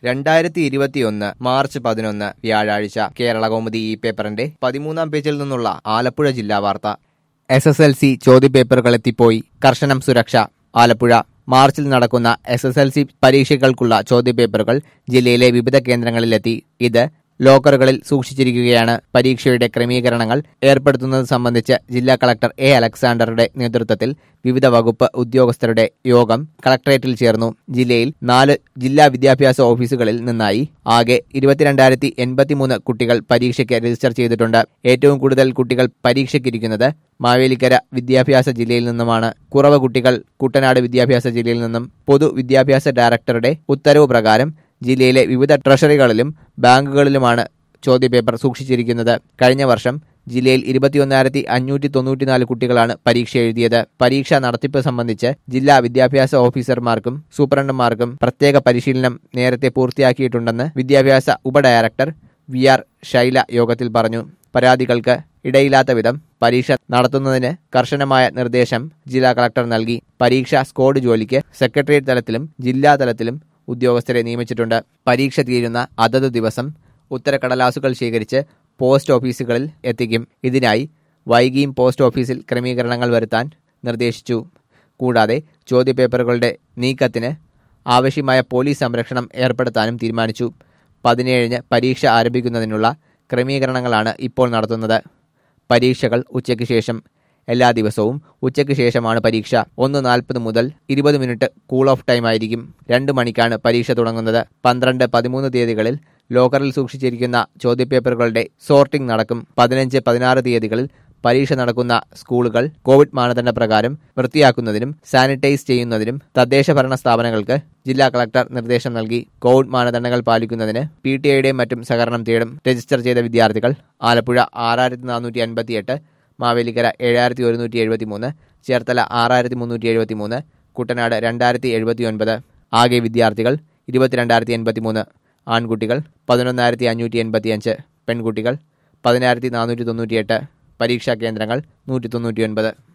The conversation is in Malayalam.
രണ്ടായിരത്തി ഇരുപത്തിയൊന്ന് മാർച്ച് പതിനൊന്ന് വ്യാഴാഴ്ച കേരള കൗമുദി ഈ പേപ്പറിന്റെ പതിമൂന്നാം പേജിൽ നിന്നുള്ള ആലപ്പുഴ ജില്ലാ വാർത്ത എസ് എസ് എൽ സി ചോദ്യപേപ്പറുകൾ എത്തിപ്പോയി കർശനം സുരക്ഷ ആലപ്പുഴ മാർച്ചിൽ നടക്കുന്ന എസ് എസ് എൽ സി പരീക്ഷകൾക്കുള്ള ചോദ്യപേപ്പറുകൾ ജില്ലയിലെ വിവിധ കേന്ദ്രങ്ങളിലെത്തി ഇത് ലോക്കറുകളിൽ സൂക്ഷിച്ചിരിക്കുകയാണ് പരീക്ഷയുടെ ക്രമീകരണങ്ങൾ ഏർപ്പെടുത്തുന്നത് സംബന്ധിച്ച് ജില്ലാ കളക്ടർ എ അലക്സാണ്ടറുടെ നേതൃത്വത്തിൽ വിവിധ വകുപ്പ് ഉദ്യോഗസ്ഥരുടെ യോഗം കളക്ടറേറ്റിൽ ചേർന്നു ജില്ലയിൽ നാല് ജില്ലാ വിദ്യാഭ്യാസ ഓഫീസുകളിൽ നിന്നായി ആകെ ഇരുപത്തിരണ്ടായിരത്തി എൺപത്തിമൂന്ന് കുട്ടികൾ പരീക്ഷയ്ക്ക് രജിസ്റ്റർ ചെയ്തിട്ടുണ്ട് ഏറ്റവും കൂടുതൽ കുട്ടികൾ പരീക്ഷയ്ക്കിരിക്കുന്നത് മാവേലിക്കര വിദ്യാഭ്യാസ ജില്ലയിൽ നിന്നുമാണ് കുറവ് കുട്ടികൾ കുട്ടനാട് വിദ്യാഭ്യാസ ജില്ലയിൽ നിന്നും പൊതുവിദ്യാഭ്യാസ ഡയറക്ടറുടെ ഉത്തരവ് പ്രകാരം ജില്ലയിലെ വിവിധ ട്രഷറികളിലും ബാങ്കുകളിലുമാണ് ചോദ്യപേപ്പർ സൂക്ഷിച്ചിരിക്കുന്നത് കഴിഞ്ഞ വർഷം ജില്ലയിൽ ഇരുപത്തിയൊന്നായിരത്തി അഞ്ഞൂറ്റി തൊണ്ണൂറ്റിനാല് കുട്ടികളാണ് പരീക്ഷ എഴുതിയത് പരീക്ഷാ നടത്തിപ്പ് സംബന്ധിച്ച് ജില്ലാ വിദ്യാഭ്യാസ ഓഫീസർമാർക്കും സൂപ്രണ്ടന്മാർക്കും പ്രത്യേക പരിശീലനം നേരത്തെ പൂർത്തിയാക്കിയിട്ടുണ്ടെന്ന് വിദ്യാഭ്യാസ ഉപഡയറക്ടർ വി ആർ ശൈല യോഗത്തിൽ പറഞ്ഞു പരാതികൾക്ക് ഇടയില്ലാത്ത വിധം പരീക്ഷ നടത്തുന്നതിന് കർശനമായ നിർദ്ദേശം ജില്ലാ കളക്ടർ നൽകി പരീക്ഷാ സ്കോഡ് ജോലിക്ക് സെക്രട്ടേറിയറ്റ് തലത്തിലും ജില്ലാ തലത്തിലും ഉദ്യോഗസ്ഥരെ നിയമിച്ചിട്ടുണ്ട് പരീക്ഷ തീരുന്ന അതത് ദിവസം ഉത്തരക്കടലാസുകൾ ശേഖരിച്ച് പോസ്റ്റ് ഓഫീസുകളിൽ എത്തിക്കും ഇതിനായി വൈകിയും പോസ്റ്റ് ഓഫീസിൽ ക്രമീകരണങ്ങൾ വരുത്താൻ നിർദ്ദേശിച്ചു കൂടാതെ ചോദ്യപേപ്പറുകളുടെ നീക്കത്തിന് ആവശ്യമായ പോലീസ് സംരക്ഷണം ഏർപ്പെടുത്താനും തീരുമാനിച്ചു പതിനേഴിന് പരീക്ഷ ആരംഭിക്കുന്നതിനുള്ള ക്രമീകരണങ്ങളാണ് ഇപ്പോൾ നടത്തുന്നത് പരീക്ഷകൾ ഉച്ചയ്ക്ക് ശേഷം എല്ലാ ദിവസവും ഉച്ചയ്ക്ക് ശേഷമാണ് പരീക്ഷ ഒന്ന് നാൽപ്പത് മുതൽ ഇരുപത് മിനിറ്റ് കൂൾ ഓഫ് ടൈം ആയിരിക്കും രണ്ട് മണിക്കാണ് പരീക്ഷ തുടങ്ങുന്നത് പന്ത്രണ്ട് പതിമൂന്ന് തീയതികളിൽ ലോക്കറിൽ സൂക്ഷിച്ചിരിക്കുന്ന ചോദ്യപേപ്പറുകളുടെ സോർട്ടിംഗ് നടക്കും പതിനഞ്ച് പതിനാറ് തീയതികളിൽ പരീക്ഷ നടക്കുന്ന സ്കൂളുകൾ കോവിഡ് മാനദണ്ഡ പ്രകാരം വൃത്തിയാക്കുന്നതിനും സാനിറ്റൈസ് ചെയ്യുന്നതിനും തദ്ദേശ ഭരണ സ്ഥാപനങ്ങൾക്ക് ജില്ലാ കളക്ടർ നിർദ്ദേശം നൽകി കോവിഡ് മാനദണ്ഡങ്ങൾ പാലിക്കുന്നതിന് പി ടി ഐയുടെയും മറ്റും സഹകരണം തേടും രജിസ്റ്റർ ചെയ്ത വിദ്യാർത്ഥികൾ ആലപ്പുഴ ആറായിരത്തി നാനൂറ്റി അൻപത്തിയെട്ട് മാവേലിക്കര ഏഴായിരത്തി ഒരുന്നൂറ്റി എഴുപത്തി മൂന്ന് ചേർത്തല ആറായിരത്തി മുന്നൂറ്റി എഴുപത്തി മൂന്ന് കുട്ടനാട് രണ്ടായിരത്തി എഴുപത്തി ഒൻപത് ആകെ വിദ്യാർത്ഥികൾ ഇരുപത്തിരണ്ടായിരത്തി എൺപത്തി മൂന്ന് ആൺകുട്ടികൾ പതിനൊന്നായിരത്തി അഞ്ഞൂറ്റി എൺപത്തി അഞ്ച് പെൺകുട്ടികൾ പതിനായിരത്തി നാനൂറ്റി തൊണ്ണൂറ്റിയെട്ട് പരീക്ഷാ കേന്ദ്രങ്ങൾ നൂറ്റി തൊണ്ണൂറ്റി ഒൻപത്